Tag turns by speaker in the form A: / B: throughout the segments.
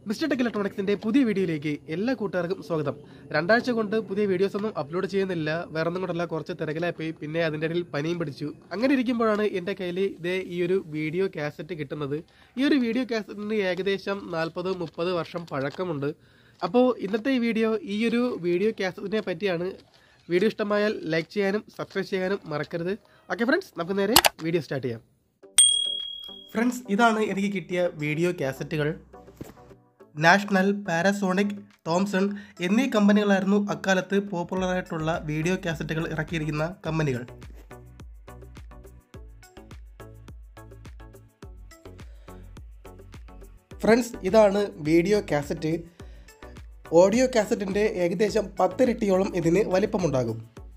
A: mister tech ഇലക്ട്രോണിക്സിന്റെ പുതിയ വീഡിയോയിലേക്ക് എല്ലാ കൂട്ടുകാർക്കും സ്വാഗതം രണ്ടാഴ്ച കൊണ്ട് പുതിയ വീഡിയോസ് ഒന്നും അപ്ലോഡ് ചെയ്യുന്നില്ല വേറെ ഒന്നും കൊണ്ടല്ല കുറച്ച് തിരക്കിലായി പോയി പിന്നെ അതിൻ്റെ ഇടയിൽ പനിയും പിടിച്ചു അങ്ങനെ ഇരിക്കുമ്പോഴാണ് എൻ്റെ കയ്യിൽ ഇതേ ഈ ഒരു വീഡിയോ കാസറ്റ് കിട്ടുന്നത് ഈ ഒരു വീഡിയോ കാസറ്റിന് ഏകദേശം നാൽപ്പത് മുപ്പത് വർഷം പഴക്കമുണ്ട് അപ്പോൾ ഇന്നത്തെ ഈ വീഡിയോ ഈ ഒരു വീഡിയോ കാസറ്റിനെ പറ്റിയാണ് വീഡിയോ ഇഷ്ടമായാൽ ലൈക്ക് ചെയ്യാനും സബ്സ്ക്രൈബ് ചെയ്യാനും മറക്കരുത് ഓക്കെ ഫ്രണ്ട്സ് നമുക്ക് നേരെ വീഡിയോ സ്റ്റാർട്ട് ചെയ്യാം ഫ്രണ്ട്സ് ഇതാണ് എനിക്ക് കിട്ടിയ വീഡിയോ കാസറ്റുകൾ നാഷണൽ പാരാസോണിക് തോംസൺ എന്നീ കമ്പനികളായിരുന്നു അക്കാലത്ത് പോപ്പുലറായിട്ടുള്ള വീഡിയോ കാസറ്റുകൾ ഇറക്കിയിരിക്കുന്ന കമ്പനികൾ ഫ്രണ്ട്സ് ഇതാണ് വീഡിയോ കാസറ്റ് ഓഡിയോ കാസറ്റിൻ്റെ ഏകദേശം പത്തിരട്ടിയോളം ഇതിന് വലിപ്പമുണ്ടാകും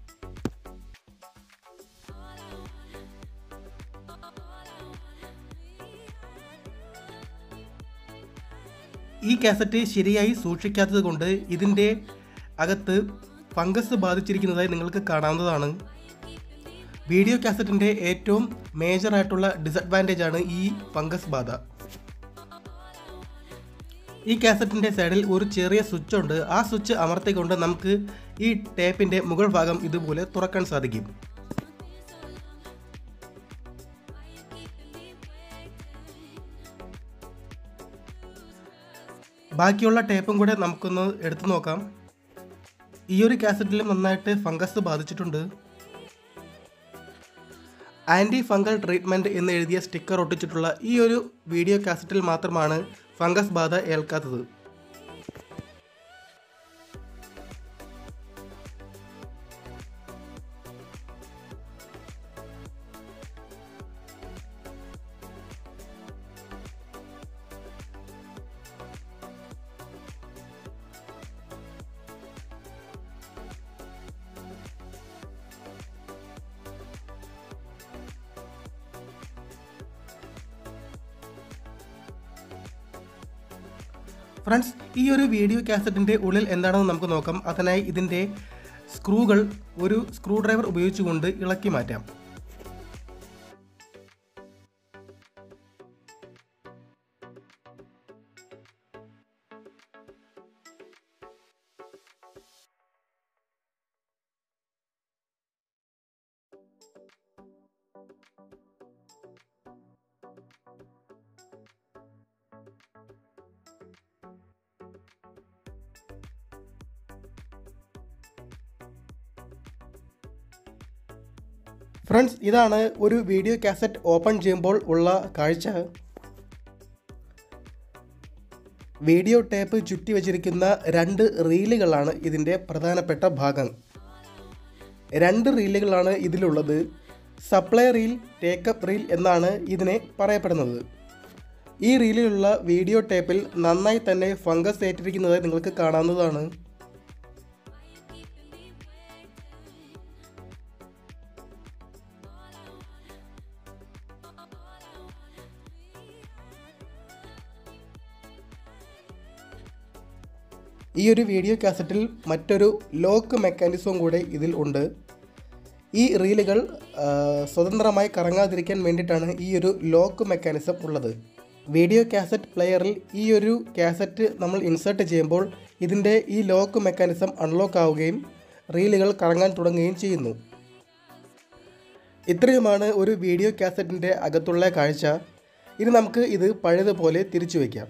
A: ഈ കാസറ്റ് ശരിയായി സൂക്ഷിക്കാത്തത് കൊണ്ട് ഇതിൻ്റെ അകത്ത് ഫംഗസ് ബാധിച്ചിരിക്കുന്നതായി നിങ്ങൾക്ക് കാണാവുന്നതാണ് വീഡിയോ കാസറ്റിൻ്റെ ഏറ്റവും മേജറായിട്ടുള്ള ഡിസഡ്വാൻറ്റേജ് ആണ് ഈ ഫംഗസ് ബാധ ഈ കാസറ്റിൻ്റെ സൈഡിൽ ഒരു ചെറിയ സ്വിച്ച് ഉണ്ട് ആ സ്വിച്ച് അമർത്തിക്കൊണ്ട് നമുക്ക് ഈ ടേപ്പിൻ്റെ മുകൾ ഭാഗം ഇതുപോലെ തുറക്കാൻ സാധിക്കും ബാക്കിയുള്ള ടേപ്പും കൂടെ നമുക്കൊന്ന് എടുത്തു നോക്കാം ഈ ഒരു കാസറ്റിലും നന്നായിട്ട് ഫംഗസ് ബാധിച്ചിട്ടുണ്ട് ആൻറ്റി ഫംഗൽ ട്രീറ്റ്മെൻറ്റ് എന്ന് എഴുതിയ സ്റ്റിക്കർ ഒട്ടിച്ചിട്ടുള്ള ഈ ഒരു വീഡിയോ കാസറ്റിൽ മാത്രമാണ് ഫംഗസ് ബാധ ഏൽക്കാത്തത് ഫ്രണ്ട്സ് ഈ ഒരു വീഡിയോ കാസറ്റിൻ്റെ ഉള്ളിൽ എന്താണെന്ന് നമുക്ക് നോക്കാം അതിനായി ഇതിൻ്റെ സ്ക്രൂകൾ ഒരു സ്ക്രൂ ഡ്രൈവർ ഉപയോഗിച്ചുകൊണ്ട് ഇളക്കി മാറ്റാം ഫ്രണ്ട്സ് ഇതാണ് ഒരു വീഡിയോ കാസറ്റ് ഓപ്പൺ ചെയ്യുമ്പോൾ ഉള്ള കാഴ്ച വീഡിയോ ടേപ്പ് ചുറ്റി വച്ചിരിക്കുന്ന രണ്ട് റീലുകളാണ് ഇതിൻ്റെ പ്രധാനപ്പെട്ട ഭാഗം രണ്ട് റീലുകളാണ് ഇതിലുള്ളത് സപ്ലൈ റീൽ ടേക്കപ്പ് റീൽ എന്നാണ് ഇതിനെ പറയപ്പെടുന്നത് ഈ റീലിലുള്ള വീഡിയോ ടേപ്പിൽ നന്നായി തന്നെ ഫംഗസ് ഏറ്റിരിക്കുന്നത് നിങ്ങൾക്ക് കാണാവുന്നതാണ് ഈ ഒരു വീഡിയോ കാസറ്റിൽ മറ്റൊരു ലോക്ക് മെക്കാനിസവും കൂടെ ഇതിൽ ഉണ്ട് ഈ റീലുകൾ ആ, സ്വതന്ത്രമായി കറങ്ങാതിരിക്കാൻ വേണ്ടിയിട്ടാണ് ഈ ഒരു ലോക്ക് മെക്കാനിസം ഉള്ളത് വീഡിയോ കാസറ്റ് പ്ലെയറിൽ ഈ ഒരു കാസറ്റ് നമ്മൾ ഇൻസേർട്ട് ചെയ്യുമ്പോൾ ഇതിൻ്റെ ഈ ലോക്ക് മെക്കാനിസം അൺലോക്ക് ആവുകയും റീലുകൾ കറങ്ങാൻ തുടങ്ങുകയും ചെയ്യുന്നു ഇത്രയുമാണ് ഒരു വീഡിയോ കാസറ്റിൻ്റെ അകത്തുള്ള കാഴ്ച ഇനി നമുക്ക് ഇത് പഴയതുപോലെ തിരിച്ചു വയ്ക്കാം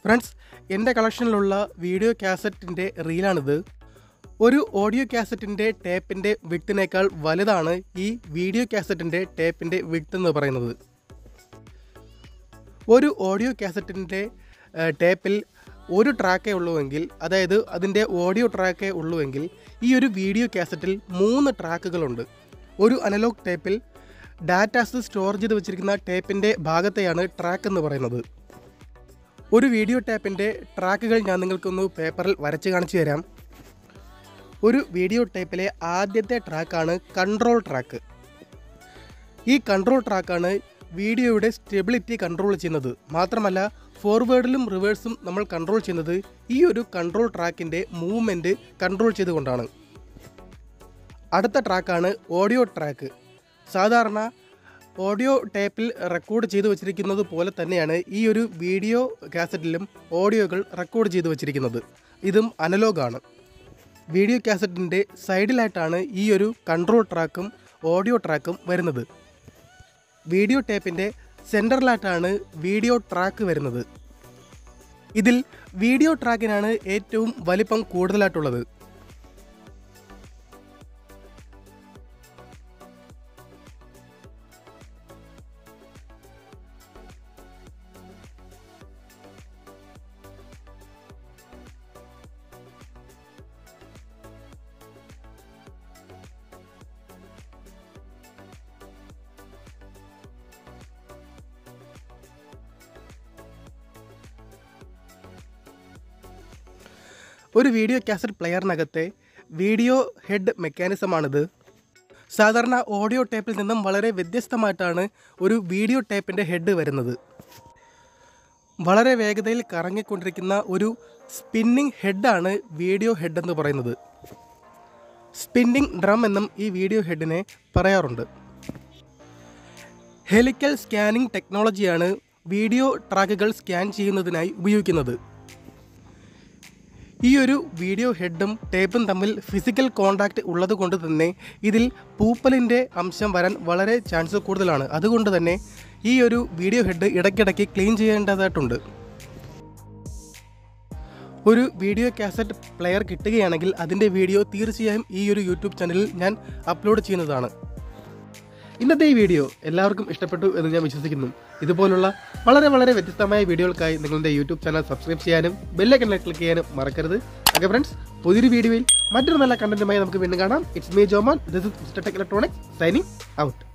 A: ഫ്രണ്ട്സ് എൻ്റെ കളക്ഷനിലുള്ള വീഡിയോ കാസറ്റിൻ്റെ റീലാണിത് ഒരു ഓഡിയോ കാസറ്റിൻ്റെ ടേപ്പിൻ്റെ വിട്ടിനേക്കാൾ വലുതാണ് ഈ വീഡിയോ കാസറ്റിൻ്റെ ടേപ്പിൻ്റെ വിട്ട് എന്ന് പറയുന്നത് ഒരു ഓഡിയോ കാസറ്റിൻ്റെ ടേപ്പിൽ ഒരു ട്രാക്കേ ഉള്ളുവെങ്കിൽ അതായത് അതിൻ്റെ ഓഡിയോ ട്രാക്കേ ഉള്ളുവെങ്കിൽ ഈ ഒരു വീഡിയോ കാസറ്റിൽ മൂന്ന് ട്രാക്കുകളുണ്ട് ഒരു അനലോഗ് ടേപ്പിൽ ഡാറ്റാസ് സ്റ്റോർ ചെയ്ത് വെച്ചിരിക്കുന്ന ടേപ്പിൻ്റെ ഭാഗത്തെയാണ് ട്രാക്ക് എന്ന് പറയുന്നത് ഒരു വീഡിയോ ടേപ്പിൻ്റെ ട്രാക്കുകൾ ഞാൻ നിങ്ങൾക്കൊന്ന് പേപ്പറിൽ വരച്ച് കാണിച്ചു തരാം ഒരു വീഡിയോ ടേപ്പിലെ ആദ്യത്തെ ട്രാക്കാണ് കൺട്രോൾ ട്രാക്ക് ഈ കൺട്രോൾ ട്രാക്കാണ് വീഡിയോയുടെ സ്റ്റെബിലിറ്റി കൺട്രോൾ ചെയ്യുന്നത് മാത്രമല്ല ഫോർവേഡിലും റിവേഴ്സും നമ്മൾ കൺട്രോൾ ചെയ്യുന്നത് ഈ ഒരു കൺട്രോൾ ട്രാക്കിൻ്റെ മൂവ്മെൻറ്റ് കൺട്രോൾ ചെയ്തുകൊണ്ടാണ് അടുത്ത ട്രാക്കാണ് ഓഡിയോ ട്രാക്ക് സാധാരണ ഓഡിയോ ടേപ്പിൽ റെക്കോർഡ് ചെയ്തു വച്ചിരിക്കുന്നത് പോലെ തന്നെയാണ് ഈ ഒരു വീഡിയോ കാസറ്റിലും ഓഡിയോകൾ റെക്കോർഡ് ചെയ്തു വച്ചിരിക്കുന്നത് ഇതും അനലോഗാണ് വീഡിയോ കാസറ്റിൻ്റെ സൈഡിലായിട്ടാണ് ഈ ഒരു കൺട്രോൾ ട്രാക്കും ഓഡിയോ ട്രാക്കും വരുന്നത് വീഡിയോ ടേപ്പിൻ്റെ സെൻറ്ററിലായിട്ടാണ് വീഡിയോ ട്രാക്ക് വരുന്നത് ഇതിൽ വീഡിയോ ട്രാക്കിനാണ് ഏറ്റവും വലിപ്പം കൂടുതലായിട്ടുള്ളത് ഒരു വീഡിയോ കാസറ്റ് പ്ലെയറിനകത്തെ വീഡിയോ ഹെഡ് മെക്കാനിസമാണിത് സാധാരണ ഓഡിയോ ടേപ്പിൽ നിന്നും വളരെ വ്യത്യസ്തമായിട്ടാണ് ഒരു വീഡിയോ ടേപ്പിൻ്റെ ഹെഡ് വരുന്നത് വളരെ വേഗതയിൽ കറങ്ങിക്കൊണ്ടിരിക്കുന്ന ഒരു സ്പിന്നിങ് ഹെഡാണ് വീഡിയോ ഹെഡ് എന്ന് പറയുന്നത് സ്പിന്നിങ് ഡ്രം എന്നും ഈ വീഡിയോ ഹെഡിനെ പറയാറുണ്ട് ഹെലിക്കൽ സ്കാനിംഗ് ടെക്നോളജിയാണ് വീഡിയോ ട്രാക്കുകൾ സ്കാൻ ചെയ്യുന്നതിനായി ഉപയോഗിക്കുന്നത് ഈ ഒരു വീഡിയോ ഹെഡും ടേപ്പും തമ്മിൽ ഫിസിക്കൽ കോണ്ടാക്റ്റ് ഉള്ളത് കൊണ്ട് തന്നെ ഇതിൽ പൂപ്പലിൻ്റെ അംശം വരാൻ വളരെ ചാൻസ് കൂടുതലാണ് അതുകൊണ്ട് തന്നെ ഈ ഒരു വീഡിയോ ഹെഡ് ഇടയ്ക്കിടയ്ക്ക് ക്ലീൻ ചെയ്യേണ്ടതായിട്ടുണ്ട് ഒരു വീഡിയോ കാസറ്റ് പ്ലെയർ കിട്ടുകയാണെങ്കിൽ അതിൻ്റെ വീഡിയോ തീർച്ചയായും ഈ ഒരു യൂട്യൂബ് ചാനലിൽ ഞാൻ അപ്ലോഡ് ചെയ്യുന്നതാണ് ഇന്നത്തെ ഈ വീഡിയോ എല്ലാവർക്കും ഇഷ്ടപ്പെട്ടു എന്ന് ഞാൻ വിശ്വസിക്കുന്നു ഇതുപോലുള്ള വളരെ വളരെ വ്യത്യസ്തമായ വീഡിയോകൾക്കായി നിങ്ങളുടെ യൂട്യൂബ് ചാനൽ സബ്സ്ക്രൈബ് ചെയ്യാനും ബെല്ലൈക്കണിൽ ക്ലിക്ക് ചെയ്യാനും മറക്കരുത് ഓക്കെ ഫ്രണ്ട്സ് പുതിയൊരു വീഡിയോയിൽ മറ്റൊരു നല്ല കണ്ടന്റുമായി നമുക്ക് വീണ്ടും കാണാം it's me Joman this is mister tech electronics signing out